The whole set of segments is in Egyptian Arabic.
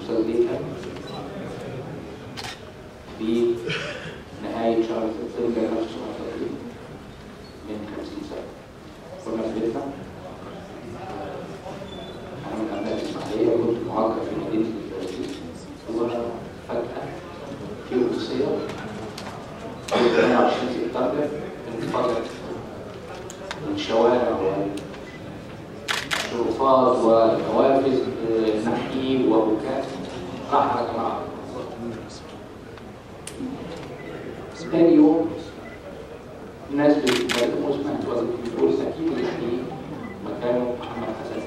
الاستاذ ليثا في نهايه شهر سبتمبر 1930 من 50 سنه كنا في بيتنا انا من ابناء الاسماعيليه وكنت معاقب في مدينه البرازيل وفجاه في روسيا 22 سبتمبر انفجرت الشوارع والشرفات والنوافذ نحيب وبكاء راح على جماعة تاني يوم الناس بتتكلم وسمعت بتقول أكيد النحيب مكانه محمد حسن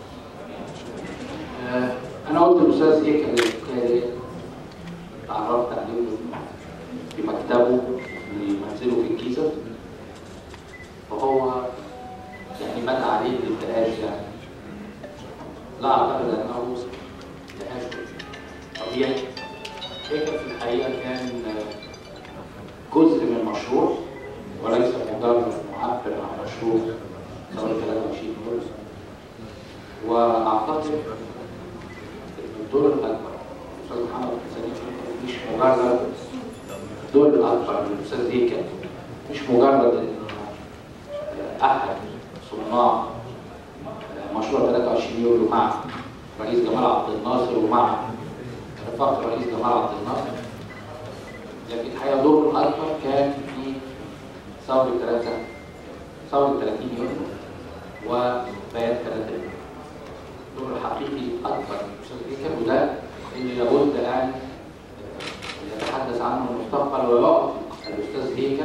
آه، أنا قلت للأستاذ إيه كان الحكاية تعرفت عليه في مكتبه في منزله في الجيزة وهو يعني بدا عليه الانتهاج يعني لا اعتقد انه انتهاج طبيعي هيك في الحقيقه كان جزء من مشروع وليس مجرد معبر عن مشروع ثوره 23 يوليو واعتقد ان الدور الاكبر الاستاذ محمد حسين مش مجرد الدور الاكبر للاستاذ هيكل مش مجرد ان احد صناع مشروع 23 يوليو مع رئيس جمال عبد الناصر ومع رفاقة رئيس جمال عبد الناصر لكن الحقيقه دوره الاكبر كان في ثوره 3 ثوره 30 يوليو وبيان 3 يوليو الدور الحقيقي الاكبر للاستاذ بيكر وده اللي لابد ان يتحدث عنه المستقبل ويقف الاستاذ هيكل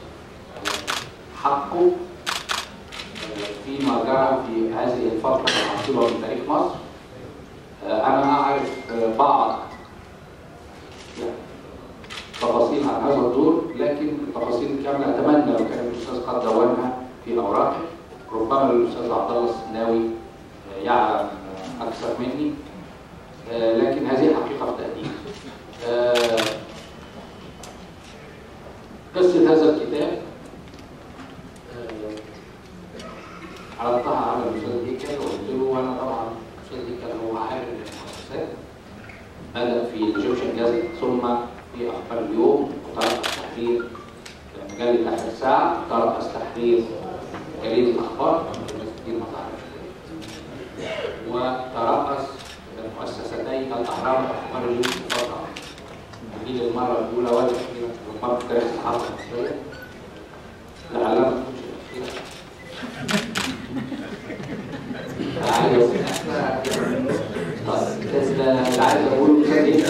حقه فيما جرى في هذه الفترة العصيبة من تاريخ مصر أنا أعرف بعض تفاصيل عن هذا الدور لكن التفاصيل الكاملة أتمنى لو كان الأستاذ قد دونها في أوراقه ربما الأستاذ عبد الله السناوي يعلم أكثر مني لكن هذه حقيقة بالتأكيد قصة هذا الكتاب عرضتها على الاستاذ هيكل وقلت له انا طبعا الاستاذ هيكل هو عارف المؤسسات بدا في الايجيبشن جازت ثم في اخبار اليوم وترأس تحرير مجله اخر الساعه ترأس تحرير جريده الاخبار الناس كتير ما تعرفش وترأس مؤسستي الاهرام واخبار اليوم في فتره دي للمره الاولى ولا الاخيره للمره في تاريخ الصحافه المصريه لعلها ما تكونش الاخيره اللي عايز اقوله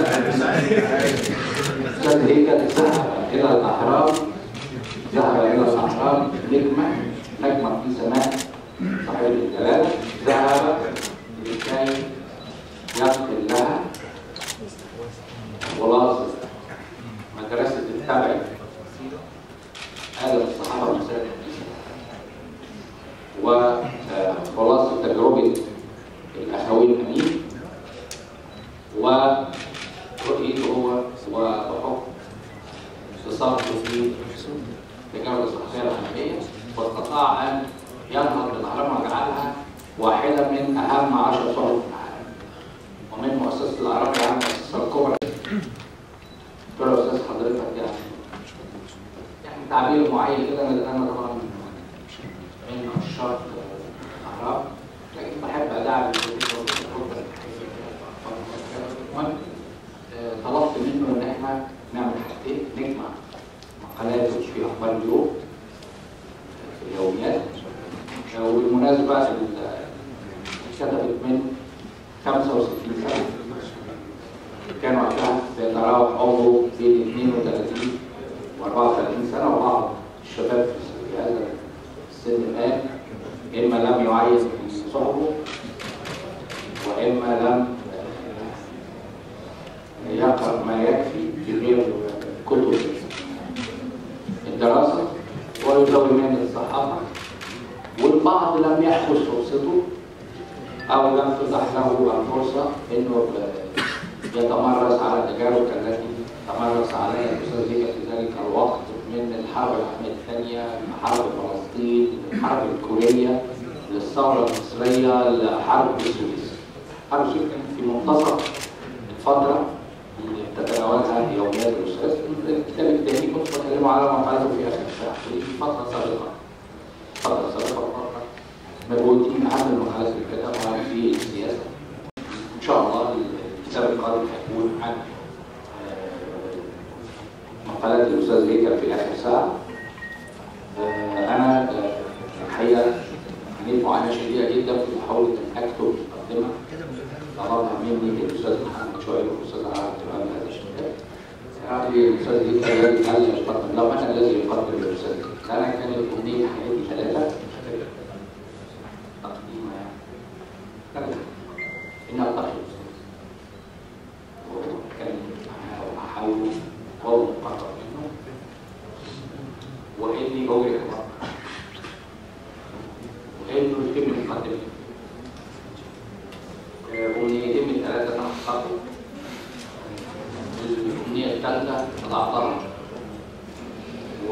استاذ هيك ذهب الى الاحرام ذهب الى الاحرام نجمه نجمه في سماء صاحب الجلاله ذهب لكي ينقل لها خلاصه مدرسه التبع هذا الصحابه المصريه وخلاصه تجربه الاخوي الامين ورؤيته هو وحكم اختصاصه في التجارة الصحفية العالمية واستطاع أن ينهض بالأهرام وجعلها واحدة من أهم عشر صحف في العالم ومن مؤسسة الأهرام العالم المؤسسة الكبرى قلت له يا أستاذ حضرتك يعني يعني تعبير معين كده أنا أنا طبعا من عشاق الأهرام لكن بحب أدعم المهم طلبت منه ان احنا نعمل حاجتين نجمع مقالات في اخبار اليوم في اليوميات وبالمناسبه اتكتبت من 65 سنه كان وقتها بيتراوح عمره بين 32 و 34 سنه وبعض الشباب في هذا السن الان اما لم يعين في صحبه واما لم يقرأ ما يكفي في غير كتب الدراسة ويزوي من الصحافة والبعض لم يأخذ فرصته أو لم تتاح له الفرصة إنه يتمرس على التجارب التي تمرس عليها الأستاذ زيكا في ذلك الوقت من الحرب العالمية الثانية حرب فلسطين الحرب الكورية للثورة المصرية لحرب السويس حرب السويس كانت في منتصف الفترة اللي بتتناولها يوميات الأستاذ الكتاب الثاني كنت بكلمه على مقالته في آخر الشهر في فترة سابقة فترة سابقة فترة مجهودين أهم المقالات اللي كتبها في السياسة إن شاء الله الكتاب القادم هيكون عن مقالات الأستاذ هيكل في آخر ساعة أنا الحقيقة عملت معاناة شديدة جدا في محاولة أن أكتب مقدمة طلبها مني الأستاذ محمد شوقي والأستاذ عبد الوهاب هذا الشباب. يعني الأستاذ هيكل الذي قال لي يقدم لو أنا الذي يقدم الأستاذ أنا كانت أمنية حياتي ثلاثة تقديم يعني إنها تخلص وكان أحاول هو مقرر منه وإني أجري الواقع وإنه يتم المقدمة أمنيتين من ثلاثة أنا حققت الأمنية الثالثة أضعتها و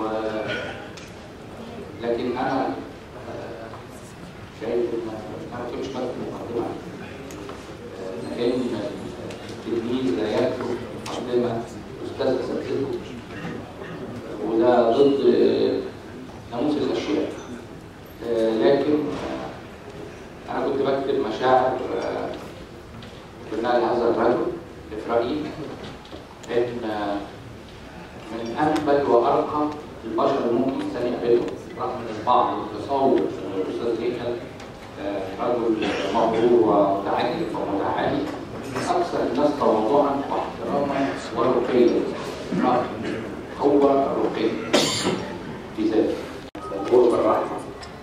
لكن أنا شايف إن أنا ما كنتش بكتب مقدمة لأن التلميذ لا يكتب مقدمة أستاذ أساتذته وده ضد ناموس الأشياء لكن أنا كنت بكتب مشاعر بناء هذا الرجل في رأيي إن من أنبل وأرقى البشر اللي ممكن الإنسان يقابلهم رغم إن البعض يتصور إن الأستاذ هيكل رجل مغرور ومتعجب ومتعالي أكثر الناس تواضعا واحتراما ورقيا هو رقي في ذاته هو بالرحمة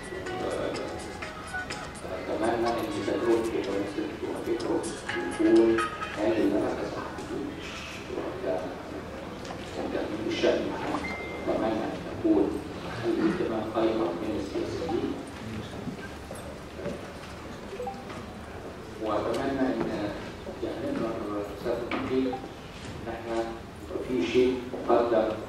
أتمنى أن تجربتي ونفسك وفكره يكون هذه اللي أنا كان الشأن أتمنى أن تكون الانتماء خيرا من السياسيين وأتمنى أن يعني نقدر نستفيد فيه إن إحنا في شيء مقدم